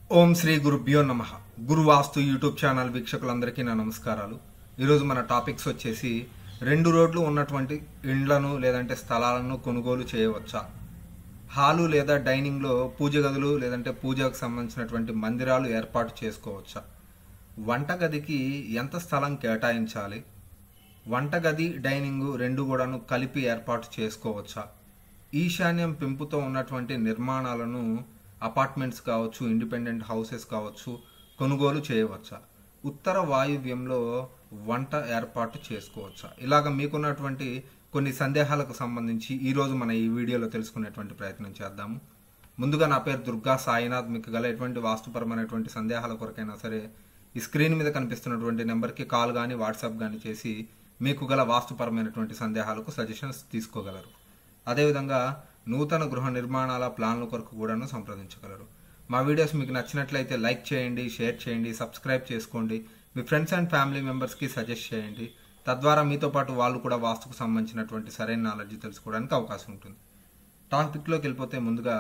ఓం శ్రీ గురుభ్యో నమ గురువాస్తు YouTube channel వీక్షకులందరికీ నా నమస్కారాలు ఈరోజు మన టాపిక్స్ వచ్చేసి రెండు రోడ్లు ఉన్నటువంటి ఇండ్లను లేదంటే స్థలాలను కొనుగోలు చేయవచ్చా హాలు లేదా డైనింగ్లో పూజ గదులు లేదంటే పూజకు సంబంధించినటువంటి మందిరాలు ఏర్పాటు చేసుకోవచ్చా వంటగదికి ఎంత స్థలం కేటాయించాలి వంటగది డైనింగ్ రెండు కూడాను కలిపి ఏర్పాటు చేసుకోవచ్చా ఈశాన్యం పెంపుతో ఉన్నటువంటి నిర్మాణాలను అపార్ట్మెంట్స్ కావచ్చు ఇండిపెండెంట్ హౌసెస్ కావచ్చు కొనుగోలు చేయవచ్చా ఉత్తర వాయువ్యంలో వంట ఏర్పాటు చేసుకోవచ్చా ఇలాగ మీకున్నటువంటి కొన్ని సందేహాలకు సంబంధించి ఈరోజు మన ఈ వీడియోలో తెలుసుకునేటువంటి ప్రయత్నం చేద్దాము ముందుగా నా పేరు దుర్గా సాయినాథ్ మీకు గల ఎటువంటి వాస్తుపరమైనటువంటి సందేహాల కొరకైనా సరే ఈ స్క్రీన్ మీద కనిపిస్తున్నటువంటి నెంబర్కి కాల్ కానీ వాట్సాప్ కానీ చేసి మీకు గల వాస్తుపరమైనటువంటి సందేహాలకు సజెషన్స్ తీసుకోగలరు అదేవిధంగా నూతన గృహ నిర్మాణాల ప్లాన్ల కొరకు కూడాను సంప్రదించగలరు మా వీడియోస్ మీకు నచ్చినట్లయితే లైక్ చేయండి షేర్ చేయండి సబ్స్క్రైబ్ చేసుకోండి మీ ఫ్రెండ్స్ అండ్ ఫ్యామిలీ మెంబర్స్కి సజెస్ట్ చేయండి తద్వారా మీతో పాటు వాళ్ళు కూడా వాస్తుకు సంబంధించినటువంటి సరైన నాలెడ్జ్ తెలుసుకోవడానికి అవకాశం ఉంటుంది టాపిక్లోకి వెళ్ళిపోతే ముందుగా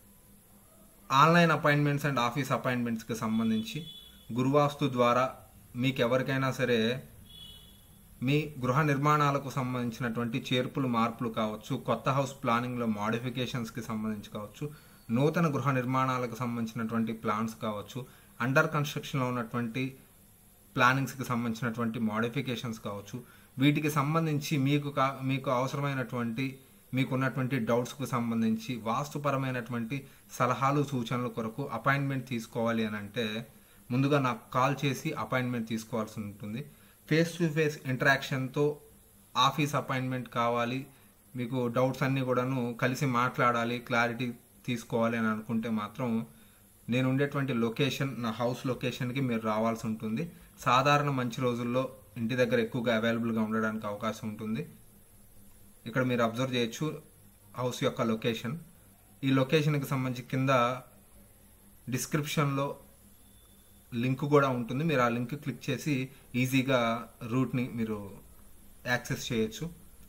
ఆన్లైన్ అపాయింట్మెంట్స్ అండ్ ఆఫీస్ అపాయింట్మెంట్స్కి సంబంధించి గురువాస్తు ద్వారా మీకు ఎవరికైనా సరే మీ గృహ నిర్మాణాలకు సంబంధించినటువంటి చేర్పులు మార్పులు కావచ్చు కొత్త హౌస్ ప్లానింగ్లో మాడిఫికేషన్స్కి సంబంధించి కావచ్చు నూతన గృహ నిర్మాణాలకు సంబంధించినటువంటి ప్లాన్స్ కావచ్చు అండర్ కన్స్ట్రక్షన్లో ఉన్నటువంటి ప్లానింగ్స్కి సంబంధించినటువంటి మాడిఫికేషన్స్ కావచ్చు వీటికి సంబంధించి మీకు కా మీకు అవసరమైనటువంటి మీకున్నటువంటి డౌట్స్కు సంబంధించి వాస్తుపరమైనటువంటి సలహాలు సూచనల కొరకు అపాయింట్మెంట్ తీసుకోవాలి అని అంటే ముందుగా నాకు కాల్ చేసి అపాయింట్మెంట్ తీసుకోవాల్సి ఉంటుంది ఫేస్ టు ఫేస్ ఇంటరాక్షన్తో ఆఫీస్ అపాయింట్మెంట్ కావాలి మీకు డౌట్స్ అన్నీ కూడాను కలిసి మాట్లాడాలి క్లారిటీ తీసుకోవాలి అని అనుకుంటే మాత్రం నేను ఉండేటువంటి లొకేషన్ నా హౌస్ లొకేషన్కి మీరు రావాల్సి ఉంటుంది సాధారణ మంచి రోజుల్లో ఇంటి దగ్గర ఎక్కువగా అవైలబుల్గా ఉండడానికి అవకాశం ఉంటుంది ఇక్కడ మీరు అబ్జర్వ్ చేయొచ్చు హౌస్ యొక్క లొకేషన్ ఈ లొకేషన్కి సంబంధించి కింద డిస్క్రిప్షన్లో లింక్ కూడా ఉంటుంది మీరు ఆ లింక్ క్లిక్ చేసి ఈజీగా రూట్ని మీరు యాక్సెస్ చేయొచ్చు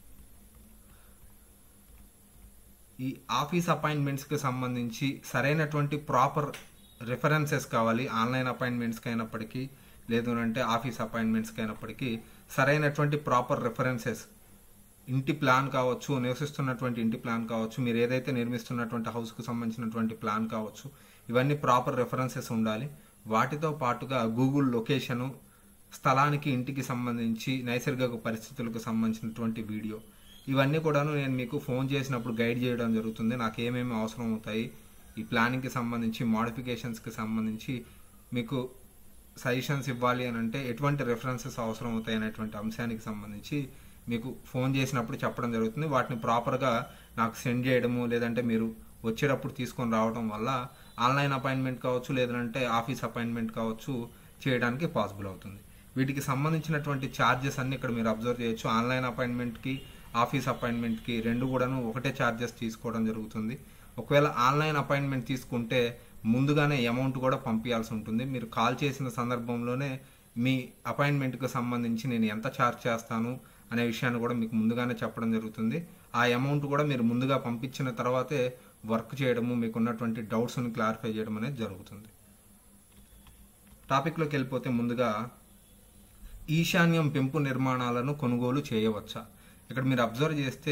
ఈ ఆఫీస్ అపాయింట్మెంట్స్కి సంబంధించి సరైనటువంటి ప్రాపర్ రిఫరెన్సెస్ కావాలి ఆన్లైన్ అపాయింట్మెంట్స్కి అయినప్పటికీ లేదు అంటే ఆఫీస్ అపాయింట్మెంట్స్కి అయినప్పటికీ సరైనటువంటి ప్రాపర్ రిఫరెన్సెస్ ఇంటి ప్లాన్ కావచ్చు నివసిస్తున్నటువంటి ఇంటి ప్లాన్ కావచ్చు మీరు ఏదైతే నిర్మిస్తున్నటువంటి హౌస్కు సంబంధించినటువంటి ప్లాన్ కావచ్చు ఇవన్నీ ప్రాపర్ రెఫరెన్సెస్ ఉండాలి వాటితో పాటుగా గూగుల్ లొకేషను స్థలానికి ఇంటికి సంబంధించి నైసర్గిక పరిస్థితులకు సంబంధించినటువంటి వీడియో ఇవన్నీ కూడాను నేను మీకు ఫోన్ చేసినప్పుడు గైడ్ చేయడం జరుగుతుంది నాకు ఏమేమి అవసరం అవుతాయి ఈ ప్లానింగ్కి సంబంధించి మోడిఫికేషన్స్కి సంబంధించి మీకు సజెషన్స్ ఇవ్వాలి అని అంటే ఎటువంటి రెఫరెన్సెస్ అవసరం అవుతాయి అనేటువంటి అంశానికి సంబంధించి మీకు ఫోన్ చేసినప్పుడు చెప్పడం జరుగుతుంది వాటిని ప్రాపర్గా నాకు సెండ్ చేయడము లేదంటే మీరు వచ్చేటప్పుడు తీసుకొని రావడం వల్ల ఆన్లైన్ అపాయింట్మెంట్ కావచ్చు లేదంటే ఆఫీస్ అపాయింట్మెంట్ కావచ్చు చేయడానికి పాసిబుల్ అవుతుంది వీటికి సంబంధించినటువంటి ఛార్జెస్ అన్ని ఇక్కడ మీరు అబ్జర్వ్ చేయొచ్చు ఆన్లైన్ అపాయింట్మెంట్కి ఆఫీస్ అపాయింట్మెంట్కి రెండు కూడాను ఒకటే ఛార్జెస్ తీసుకోవడం జరుగుతుంది ఒకవేళ ఆన్లైన్ అపాయింట్మెంట్ తీసుకుంటే ముందుగానే అమౌంట్ కూడా పంపించాల్సి ఉంటుంది మీరు కాల్ చేసిన సందర్భంలోనే మీ అపాయింట్మెంట్కి సంబంధించి నేను ఎంత ఛార్జ్ చేస్తాను అనే విషయాన్ని కూడా మీకు ముందుగానే చెప్పడం జరుగుతుంది ఆ అమౌంట్ కూడా మీరు ముందుగా పంపించిన తర్వాతే వర్క్ చేయడము మీకు ఉన్నటువంటి డౌట్స్ని క్లారిఫై చేయడం అనేది జరుగుతుంది టాపిక్లోకి వెళ్ళిపోతే ముందుగా ఈశాన్యం పెంపు నిర్మాణాలను కొనుగోలు చేయవచ్చా ఇక్కడ మీరు అబ్జర్వ్ చేస్తే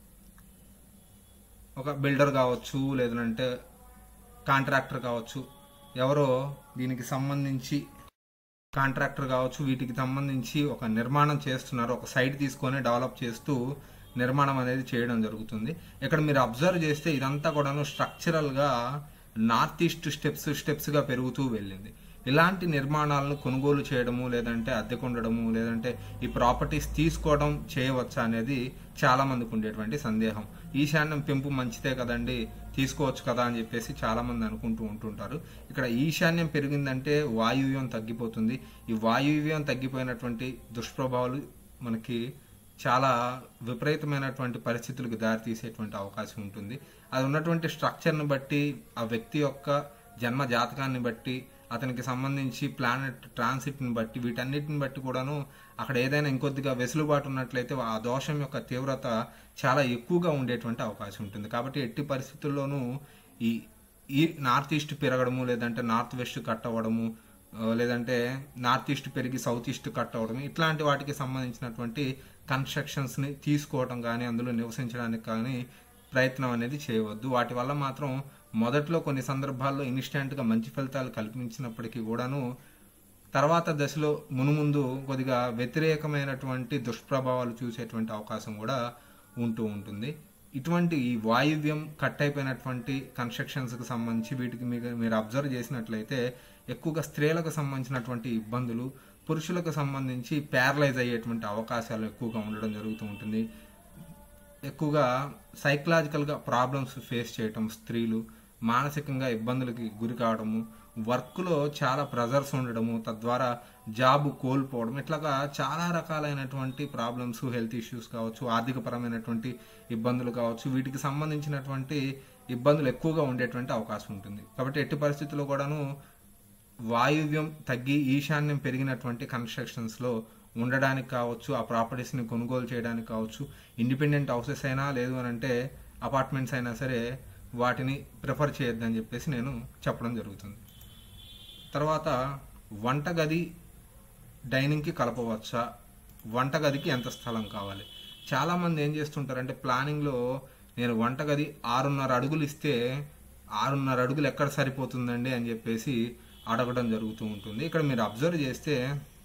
ఒక బిల్డర్ కావచ్చు లేదంటే కాంట్రాక్టర్ కావచ్చు ఎవరో దీనికి సంబంధించి కాంట్రాక్టర్ కావచ్చు వీటికి సంబంధించి ఒక నిర్మాణం చేస్తున్నారు ఒక సైట్ తీసుకొని డెవలప్ చేస్తూ నిర్మాణం అనేది చేయడం జరుగుతుంది ఇక్కడ మీరు అబ్జర్వ్ చేస్తే ఇదంతా కూడాను స్ట్రక్చరల్గా నార్త్ ఈస్ట్ స్టెప్స్ స్టెప్స్గా పెరుగుతూ వెళ్ళింది ఇలాంటి నిర్మాణాలను కొనుగోలు చేయడము లేదంటే అద్దెకుండడము లేదంటే ఈ ప్రాపర్టీస్ తీసుకోవడం చేయవచ్చా అనేది చాలా మందికి ఉండేటువంటి సందేహం ఈశాన్యం పెంపు మంచిదే కదండి తీసుకోవచ్చు కదా అని చెప్పేసి చాలా మంది అనుకుంటూ ఉంటుంటారు ఇక్కడ ఈశాన్యం పెరిగిందంటే వాయువ్యం తగ్గిపోతుంది ఈ వాయువ్యం తగ్గిపోయినటువంటి దుష్ప్రభావాలు మనకి చాలా విపరీతమైనటువంటి పరిస్థితులకు దారితీసేటువంటి అవకాశం ఉంటుంది అది ఉన్నటువంటి స్ట్రక్చర్ని బట్టి ఆ వ్యక్తి యొక్క జన్మ జాతకాన్ని బట్టి అతనికి సంబంధించి ప్లానెట్ ట్రాన్సిట్ని బట్టి వీటన్నిటిని బట్టి కూడాను అక్కడ ఏదైనా ఇంకొద్దిగా వెసులుబాటు ఉన్నట్లయితే ఆ దోషం యొక్క తీవ్రత చాలా ఎక్కువగా ఉండేటువంటి అవకాశం ఉంటుంది కాబట్టి ఎట్టి పరిస్థితుల్లోనూ ఈ ఈ నార్త్ ఈస్ట్ పెరగడము లేదంటే నార్త్ వెస్ట్ కట్ అవ్వడము ఆ, లేదంటే నార్త్ ఈస్ట్ పెరిగి సౌత్ ఈస్ట్ కట్ అవ్వడం ఇట్లాంటి వాటికి సంబంధించినటువంటి కన్స్ట్రక్షన్స్ని తీసుకోవడం కానీ అందులో నివసించడానికి కానీ ప్రయత్నం అనేది చేయవద్దు వాటి వల్ల మాత్రం మొదట్లో కొన్ని సందర్భాల్లో ఇన్స్టెంట్గా మంచి ఫలితాలు కల్పించినప్పటికీ కూడాను తర్వాత దశలో మునుముందు కొద్దిగా వ్యతిరేకమైనటువంటి దుష్ప్రభావాలు చూసేటువంటి అవకాశం కూడా ఉంటూ ఉంటుంది ఇటువంటి ఈ వాయువ్యం కట్ అయిపోయినటువంటి కన్స్ట్రక్షన్స్కి సంబంధించి వీటికి మీకు మీరు అబ్జర్వ్ చేసినట్లయితే ఎక్కువగా స్త్రీలకు సంబంధించినటువంటి ఇబ్బందులు పురుషులకు సంబంధించి ప్యారలైజ్ అయ్యేటువంటి అవకాశాలు ఎక్కువగా ఉండడం జరుగుతూ ఉంటుంది ఎక్కువగా సైకలాజికల్గా ప్రాబ్లమ్స్ ఫేస్ చేయటం స్త్రీలు మానసికంగా ఇబ్బందులకి గురి కావడము వర్క్లో చాలా ప్రెజర్స్ ఉండడము తద్వారా జాబ్ కోల్పోవడం ఇట్లాగా చాలా రకాలైనటువంటి ప్రాబ్లమ్స్ హెల్త్ ఇష్యూస్ కావచ్చు ఆర్థికపరమైనటువంటి ఇబ్బందులు కావచ్చు వీటికి సంబంధించినటువంటి ఇబ్బందులు ఎక్కువగా ఉండేటువంటి అవకాశం ఉంటుంది కాబట్టి ఎట్టి పరిస్థితుల్లో కూడాను వాయువ్యం తగ్గి ఈశాన్యం పెరిగినటువంటి కన్స్ట్రక్షన్స్లో ఉండడానికి కావచ్చు ఆ ప్రాపర్టీస్ని కొనుగోలు చేయడానికి కావచ్చు ఇండిపెండెంట్ హౌసెస్ అయినా లేదు అని అంటే అపార్ట్మెంట్స్ అయినా సరే వాటిని ప్రిఫర్ చేయొద్దని చెప్పేసి నేను చెప్పడం జరుగుతుంది తర్వాత వంటగది డైనింగ్కి కలపవచ్చా వంటగదికి ఎంత స్థలం కావాలి చాలామంది ఏం చేస్తుంటారంటే ప్లానింగ్లో నేను వంటగది ఆరున్నర అడుగులు ఇస్తే ఆరున్నర అడుగులు ఎక్కడ సరిపోతుందండి అని చెప్పేసి అడగడం జరుగుతూ ఉంటుంది ఇక్కడ మీరు అబ్జర్వ్ చేస్తే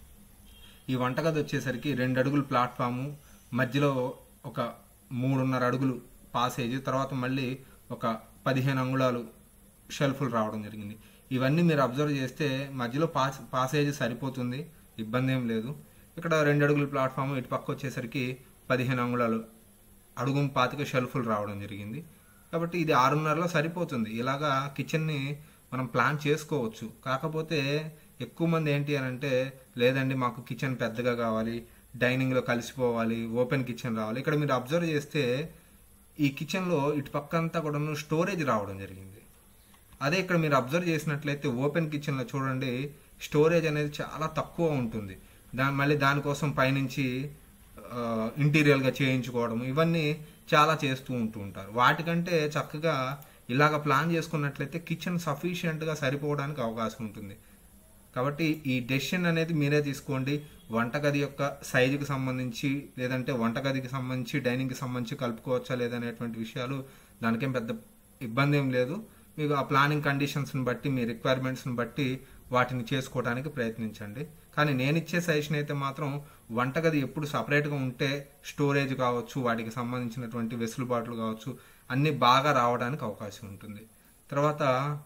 ఈ వంటగది వచ్చేసరికి రెండు అడుగులు ప్లాట్ఫాము మధ్యలో ఒక మూడున్నర అడుగులు పాసేజ్ తర్వాత మళ్ళీ ఒక పదిహేను అంగుళాలు షెల్ఫ్లు రావడం జరిగింది ఇవన్నీ మీరు అబ్జర్వ్ చేస్తే మధ్యలో పాస్ పాసేజ్ సరిపోతుంది ఇబ్బంది ఏం లేదు ఇక్కడ రెండు అడుగుల ప్లాట్ఫామ్ ఇటు పక్క వచ్చేసరికి పదిహేను అంగుళాలు అడుగు పాతిక షెల్ఫ్లు రావడం జరిగింది కాబట్టి ఇది ఆరున్నరలో సరిపోతుంది ఇలాగా కిచెన్ని మనం ప్లాన్ చేసుకోవచ్చు కాకపోతే ఎక్కువ మంది ఏంటి అని అంటే లేదండి మాకు కిచెన్ పెద్దగా కావాలి డైనింగ్లో కలిసిపోవాలి ఓపెన్ కిచెన్ రావాలి ఇక్కడ మీరు అబ్జర్వ్ చేస్తే ఈ కిచెన్లో ఇటు పక్క అంతా కూడా స్టోరేజ్ రావడం జరిగింది అదే ఇక్కడ మీరు అబ్జర్వ్ చేసినట్లయితే ఓపెన్ కిచెన్లో చూడండి స్టోరేజ్ అనేది చాలా తక్కువ ఉంటుంది దాని మళ్ళీ దానికోసం పైనుంచి ఆ, ఇంటీరియర్గా చేయించుకోవడం ఇవన్నీ చాలా చేస్తూ ఉంటూ ఉంటారు వాటికంటే చక్కగా ఇలాగ ప్లాన్ చేసుకున్నట్లయితే కిచెన్ సఫిషియెంట్గా సరిపోవడానికి అవకాశం ఉంటుంది కాబట్టి ఈ డెసిషన్ అనేది మీరే తీసుకోండి వంటగది యొక్క సైజుకి సంబంధించి లేదంటే వంటగదికి సంబంధించి డైనింగ్కి సంబంధించి కలుపుకోవచ్చా లేదనేటువంటి విషయాలు దానికేం పెద్ద ఇబ్బంది ఏం లేదు మీకు ఆ ప్లానింగ్ కండిషన్స్ని బట్టి మీ రిక్వైర్మెంట్స్ని బట్టి వాటిని చేసుకోవడానికి ప్రయత్నించండి కానీ నేను ఇచ్చే సజెషన్ అయితే మాత్రం వంటగది ఎప్పుడు సపరేట్గా ఉంటే స్టోరేజ్ కావచ్చు వాటికి సంబంధించినటువంటి వెసులుబాట్లు కావచ్చు అన్నీ బాగా రావడానికి అవకాశం ఉంటుంది తర్వాత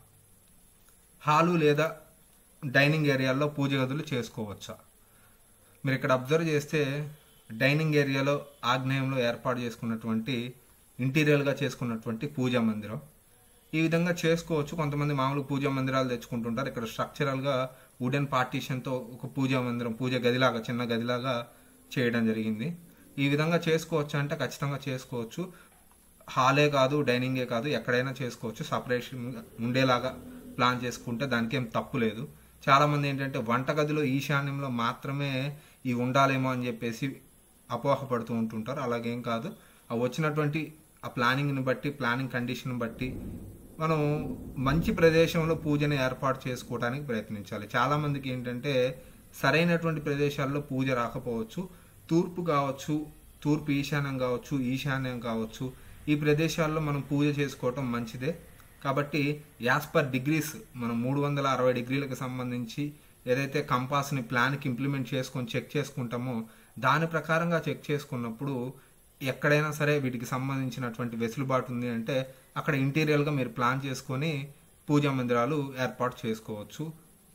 హాలు లేదా డైనింగ్ ఏరియాలో పూజ గదులు చేసుకోవచ్చా మీరు ఇక్కడ అబ్జర్వ్ చేస్తే డైనింగ్ ఏరియాలో ఆగ్నేయంలో ఏర్పాటు చేసుకున్నటువంటి ఇంటీరియర్గా చేసుకున్నటువంటి పూజా మందిరం ఈ విధంగా చేసుకోవచ్చు కొంతమంది మామూలు పూజా మందిరాలు తెచ్చుకుంటుంటారు ఇక్కడ స్ట్రక్చరల్గా వుడెన్ పార్టీషన్తో ఒక పూజా మందిరం పూజ గదిలాగా చిన్న గదిలాగా చేయడం జరిగింది ఈ విధంగా చేసుకోవచ్చు అంటే ఖచ్చితంగా చేసుకోవచ్చు హాలే కాదు డైనింగే కాదు ఎక్కడైనా చేసుకోవచ్చు సపరేషన్ ఉండేలాగా ప్లాన్ చేసుకుంటే దానికి ఏం తప్పు లేదు చాలామంది ఏంటంటే వంటగదిలో ఈశాన్యంలో మాత్రమే ఇవి ఉండాలేమో అని చెప్పేసి అపోహపడుతూ ఉంటుంటారు అలాగేం కాదు ఆ వచ్చినటువంటి ఆ ప్లానింగ్ని బట్టి ప్లానింగ్ కండిషన్ బట్టి మనం మంచి ప్రదేశంలో పూజను ఏర్పాటు చేసుకోవడానికి ప్రయత్నించాలి చాలామందికి ఏంటంటే సరైనటువంటి ప్రదేశాల్లో పూజ రాకపోవచ్చు తూర్పు కావచ్చు తూర్పు ఈశాన్యం కావచ్చు ఈశాన్యం కావచ్చు ఈ ప్రదేశాల్లో మనం పూజ చేసుకోవటం మంచిదే కాబట్టి యాజ్ పర్ డిగ్రీస్ మనం మూడు వందల అరవై డిగ్రీలకు సంబంధించి ఏదైతే కంపాస్ని ప్లాన్కి ఇంప్లిమెంట్ చేసుకొని చెక్ చేసుకుంటామో దాని ప్రకారంగా చెక్ చేసుకున్నప్పుడు ఎక్కడైనా సరే వీటికి సంబంధించినటువంటి వెసులుబాటు ఉంది అంటే అక్కడ ఇంటీరియర్గా మీరు ప్లాన్ చేసుకొని పూజా మందిరాలు ఏర్పాటు చేసుకోవచ్చు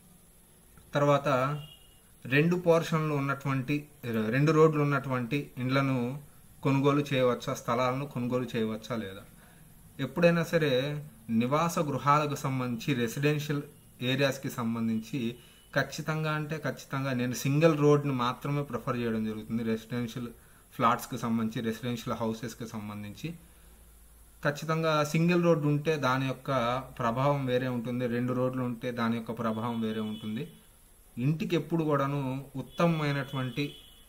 తర్వాత రెండు పోర్షన్లు ఉన్నటువంటి రెండు రోడ్లు ఉన్నటువంటి ఇండ్లను కొనుగోలు చేయవచ్చా స్థలాలను కొనుగోలు చేయవచ్చా లేదా ఎప్పుడైనా సరే నివాస గృహాలకు సంబంధించి రెసిడెన్షియల్ ఏరియాస్కి సంబంధించి ఖచ్చితంగా అంటే ఖచ్చితంగా నేను సింగిల్ రోడ్ని మాత్రమే ప్రిఫర్ చేయడం జరుగుతుంది రెసిడెన్షియల్ ఫ్లాట్స్కి సంబంధించి రెసిడెన్షియల్ హౌసెస్కి సంబంధించి ఖచ్చితంగా సింగిల్ రోడ్డు ఉంటే దాని యొక్క ప్రభావం వేరే ఉంటుంది రెండు రోడ్లు ఉంటే దాని యొక్క ప్రభావం వేరే ఉంటుంది ఇంటికి ఎప్పుడు కూడాను ఉత్తమమైనటువంటి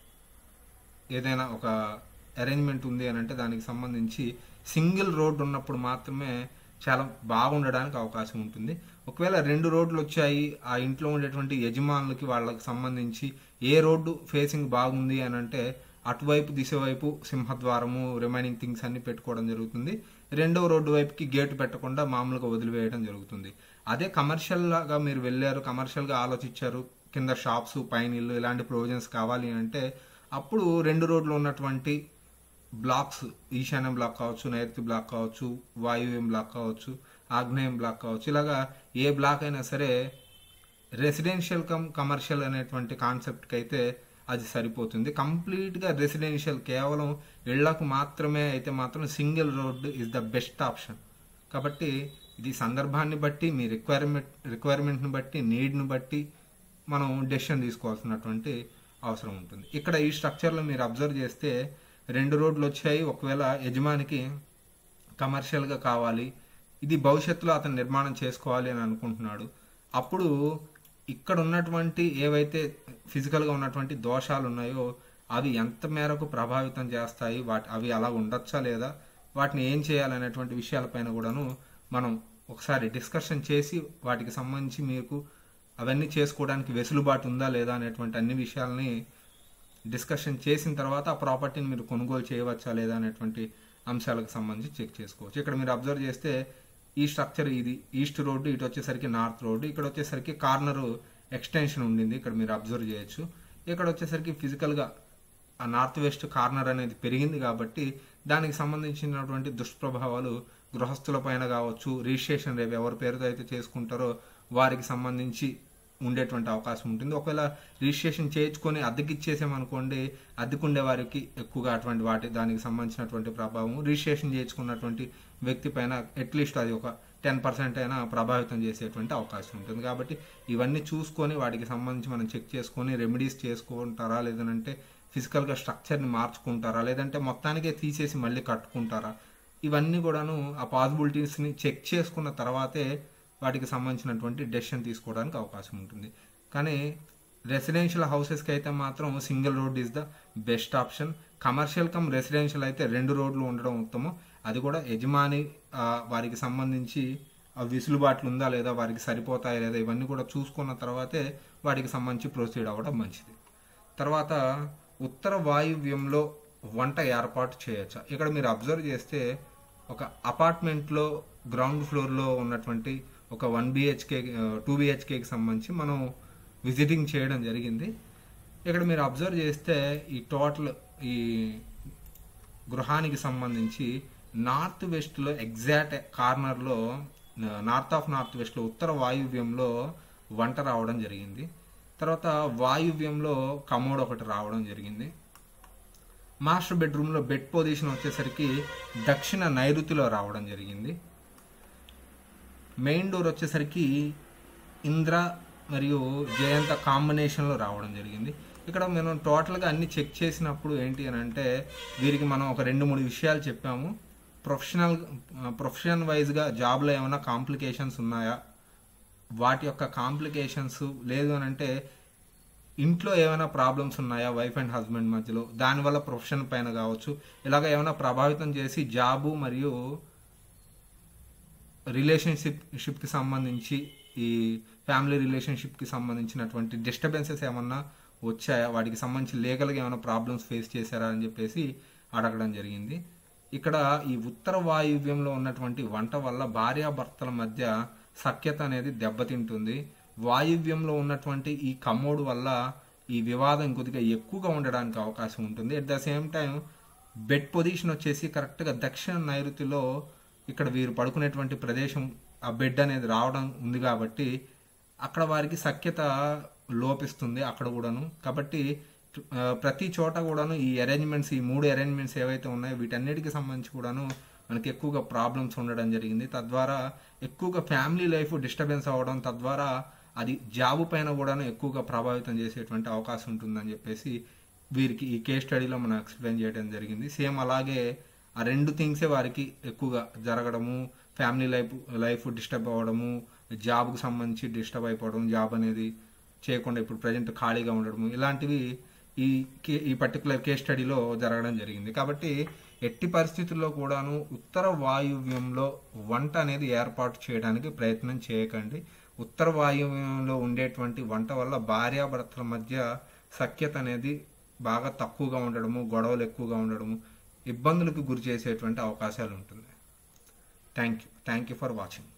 ఏదైనా ఒక అరేంజ్మెంట్ ఉంది అని అంటే దానికి సంబంధించి సింగిల్ రోడ్ ఉన్నప్పుడు మాత్రమే చాలా బాగుండడానికి అవకాశం ఉంటుంది ఒకవేళ రెండు రోడ్లు వచ్చాయి ఆ ఇంట్లో ఉండేటువంటి యజమానులకి వాళ్ళకి సంబంధించి ఏ రోడ్డు ఫేసింగ్ బాగుంది అని అంటే అటువైపు దిశ వైపు సింహద్వారము రిమైనింగ్ థింగ్స్ అన్ని పెట్టుకోవడం జరుగుతుంది రెండవ రోడ్డు వైపుకి గేట్ పెట్టకుండా మామూలుగా వదిలివేయడం జరుగుతుంది అదే కమర్షియల్ లాగా మీరు వెళ్ళారు కమర్షియల్గా ఆలోచించారు కింద షాప్స్ పైన ఇల్లు ఇలాంటి ప్రొవిజన్స్ కావాలి అంటే అప్పుడు రెండు రోడ్లు ఉన్నటువంటి బ్లాక్స్ ఈశాన్యం బ్లాక్ కావచ్చు నైరుతి బ్లాక్ కావచ్చు వాయువ్యం బ్లాక్ కావచ్చు ఆగ్నేయం బ్లాక్ కావచ్చు ఇలాగా ఏ బ్లాక్ అయినా సరే రెసిడెన్షియల్ కమ్ కమర్షియల్ అనేటువంటి కాన్సెప్ట్కి అయితే అది సరిపోతుంది కంప్లీట్గా రెసిడెన్షియల్ కేవలం ఇళ్లకు మాత్రమే అయితే మాత్రం single road is the best option కాబట్టి ఇది సందర్భాన్ని బట్టి మీ రిక్వైర్మెంట్ రిక్వైర్మెంట్ని బట్టి నీడ్ని బట్టి మనం డెసిషన్ తీసుకోవాల్సినటువంటి అవసరం ఉంటుంది ఇక్కడ ఈ స్ట్రక్చర్లో మీరు అబ్జర్వ్ చేస్తే రెండు రోడ్లు వచ్చాయి ఒకవేళ యజమానికి కమర్షియల్గా కావాలి ఇది భవిష్యత్తులో అతను నిర్మాణం చేసుకోవాలి అని అనుకుంటున్నాడు అప్పుడు ఇక్కడ ఉన్నటువంటి ఏవైతే ఫిజికల్గా ఉన్నటువంటి దోషాలు ఉన్నాయో అవి ఎంత మేరకు ప్రభావితం చేస్తాయి వాటి అవి అలా ఉండొచ్చా లేదా వాటిని ఏం చేయాలనేటువంటి విషయాలపైన కూడాను మనం ఒకసారి డిస్కషన్ చేసి వాటికి సంబంధించి మీకు అవన్నీ చేసుకోవడానికి వెసులుబాటు ఉందా లేదా అనేటువంటి అన్ని విషయాల్ని డిస్కషన్ చేసిన తర్వాత ఆ ప్రాపర్టీని మీరు కొనుగోలు చేయవచ్చా లేదా అనేటువంటి అంశాలకు సంబంధించి చెక్ చేసుకోవచ్చు ఇక్కడ మీరు అబ్జర్వ్ చేస్తే ఈ స్ట్రక్చర్ ఇది ఈస్ట్ రోడ్డు ఇటు వచ్చేసరికి నార్త్ రోడ్డు ఇక్కడ వచ్చేసరికి కార్నర్ ఎక్స్టెన్షన్ ఉండింది ఇక్కడ మీరు అబ్జర్వ్ చేయొచ్చు ఇక్కడ వచ్చేసరికి ఫిజికల్గా ఆ నార్త్ వెస్ట్ కార్నర్ అనేది పెరిగింది కాబట్టి దానికి సంబంధించినటువంటి దుష్ప్రభావాలు గృహస్థుల పైన కావచ్చు రిజిస్ట్రేషన్ రేపు ఎవరి పేరుతో అయితే చేసుకుంటారో వారికి సంబంధించి ఉండేటువంటి అవకాశం ఉంటుంది ఒకవేళ రిజిస్ట్రేషన్ చేయించుకొని అద్దెకి ఇచ్చేసామనుకోండి అద్దెకుండే వారికి ఎక్కువగా అటువంటి వాటి దానికి సంబంధించినటువంటి ప్రభావం రిజిస్ట్రేషన్ చేయించుకున్నటువంటి వ్యక్తి పైన అట్లీస్ట్ అది ఒక టెన్ పర్సెంట్ అయినా ప్రభావితం చేసేటువంటి అవకాశం ఉంటుంది కాబట్టి ఇవన్నీ చూసుకొని వాటికి సంబంధించి మనం చెక్ చేసుకొని రెమెడీస్ చేసుకుంటారా లేదంటే ఫిజికల్గా స్ట్రక్చర్ని మార్చుకుంటారా లేదంటే మొత్తానికే తీసేసి మళ్ళీ కట్టుకుంటారా ఇవన్నీ కూడాను ఆ పాసిబిలిటీస్ని చెక్ చేసుకున్న తర్వాతే వాటికి సంబంధించినటువంటి డెసిషన్ తీసుకోవడానికి అవకాశం ఉంటుంది కానీ రెసిడెన్షియల్ హౌసెస్కి అయితే మాత్రం single road is the best option commercial cum residential అయితే రెండు రోడ్లు ఉండడం ఉత్తమం అది కూడా యజమాని ఆ, వారికి సంబంధించి ఆ విసులుబాట్లు ఉందా లేదా వారికి సరిపోతాయా లేదా ఇవన్నీ కూడా చూసుకున్న తర్వాతే వాటికి సంబంధించి ప్రొసీడ్ అవ్వడం మంచిది తర్వాత ఉత్తర వాయువ్యంలో వంట ఏర్పాటు చేయొచ్చా ఇక్కడ మీరు అబ్జర్వ్ చేస్తే ఒక అపార్ట్మెంట్లో గ్రౌండ్ ఫ్లోర్లో ఉన్నటువంటి ఒక వన్ బిహెచ్కే టూ బిహెచ్కేకి సంబంధించి మనం విజిటింగ్ చేయడం జరిగింది ఇక్కడ మీరు అబ్జర్వ్ చేస్తే ఈ టోటల్ ఈ గృహానికి సంబంధించి నార్త్ వెస్ట్లో ఎగ్జాక్ట్ కార్నర్లో నార్త్ ఆఫ్ నార్త్ వెస్ట్లో ఉత్తర వాయువ్యంలో వంట రావడం జరిగింది తర్వాత వాయువ్యంలో కమోడ్ ఒకటి రావడం జరిగింది మాస్టర్ బెడ్రూమ్లో బెడ్ పొజిషన్ వచ్చేసరికి దక్షిణ నైరుతిలో రావడం జరిగింది మెయిన్ డోర్ వచ్చేసరికి ఇంద్ర మరియు జయంత కాంబినేషన్లో రావడం జరిగింది ఇక్కడ మనం టోటల్గా అన్ని చెక్ చేసినప్పుడు ఏంటి అని అంటే వీరికి మనం ఒక రెండు మూడు విషయాలు చెప్పాము ప్రొఫెషనల్ ప్రొఫెషన్ వైజ్గా జాబ్లో ఏమైనా కాంప్లికేషన్స్ ఉన్నాయా వాటి యొక్క కాంప్లికేషన్స్ లేదు అని అంటే ఇంట్లో ఏమైనా ప్రాబ్లమ్స్ ఉన్నాయా వైఫ్ అండ్ హస్బెండ్ మధ్యలో దానివల్ల ప్రొఫెషన్ పైన కావచ్చు ఇలాగ ఏమైనా ప్రభావితం చేసి జాబు మరియు రిలేషన్షిప్ షిప్కి సంబంధించి ఈ ఫ్యామిలీ రిలేషన్షిప్కి సంబంధించినటువంటి డిస్టర్బెన్సెస్ ఏమన్నా వచ్చాయా వాటికి సంబంధించి లీగల్గా ఏమైనా ప్రాబ్లమ్స్ ఫేస్ చేశారా అని చెప్పేసి అడగడం జరిగింది ఇక్కడ ఈ ఉత్తర వాయువ్యంలో ఉన్నటువంటి వంట వల్ల భార్యాభర్తల మధ్య సఖ్యత అనేది దెబ్బతింటుంది వాయువ్యంలో ఉన్నటువంటి ఈ కమ్మోడు వల్ల ఈ వివాదం కొద్దిగా ఎక్కువగా ఉండడానికి అవకాశం ఉంటుంది at the same time bed position వచ్చేసి కరెక్ట్గా దక్షిణ నైరుతిలో ఇక్కడ వీరు పడుకునేటువంటి ప్రదేశం ఆ బెడ్ అనేది రావడం ఉంది కాబట్టి అక్కడ వారికి సఖ్యత లోపిస్తుంది అక్కడ కూడాను కాబట్టి ఆ, ప్రతి చోట కూడాను ఈ అరేంజ్మెంట్స్ ఈ మూడు అరేంజ్మెంట్స్ ఏవైతే ఉన్నాయో వీటన్నిటికి సంబంధించి కూడాను మనకి ఎక్కువగా ప్రాబ్లమ్స్ ఉండడం జరిగింది తద్వారా ఎక్కువగా ఫ్యామిలీ లైఫ్ డిస్టర్బెన్స్ అవ్వడం తద్వారా అది జాబు పైన కూడాను ఎక్కువగా ప్రభావితం చేసేటువంటి అవకాశం ఉంటుందని చెప్పేసి వీరికి ఈ కేస్ స్టడీలో మనం ఎక్స్ప్లెయిన్ చేయడం జరిగింది సేమ్ అలాగే ఆ రెండు థింగ్సే వారికి ఎక్కువగా జరగడము ఫ్యామిలీ లైఫ్ లైఫ్ డిస్టర్బ్ అవ్వడము జాబ్కి సంబంధించి డిస్టర్బ్ అయిపోవడం జాబ్ అనేది చేయకుండా ఇప్పుడు ప్రజెంట్ ఖాళీగా ఉండడము ఇలాంటివి ఈ కే ఈ పర్టికులర్ కేస్ స్టడీలో జరగడం జరిగింది కాబట్టి ఎట్టి పరిస్థితుల్లో కూడాను ఉత్తర వాయువ్యంలో వంట అనేది ఏర్పాటు చేయడానికి ప్రయత్నం చేయకండి ఉత్తర వాయువ్యంలో ఉండేటువంటి వంట వల్ల భార్యాభర్తల మధ్య సఖ్యత అనేది బాగా తక్కువగా ఉండడము గొడవలు ఎక్కువగా ఉండడము ఇబ్బందులకు గురి చేసేటువంటి అవకాశాలు ఉంటుంది thank you thank you for watching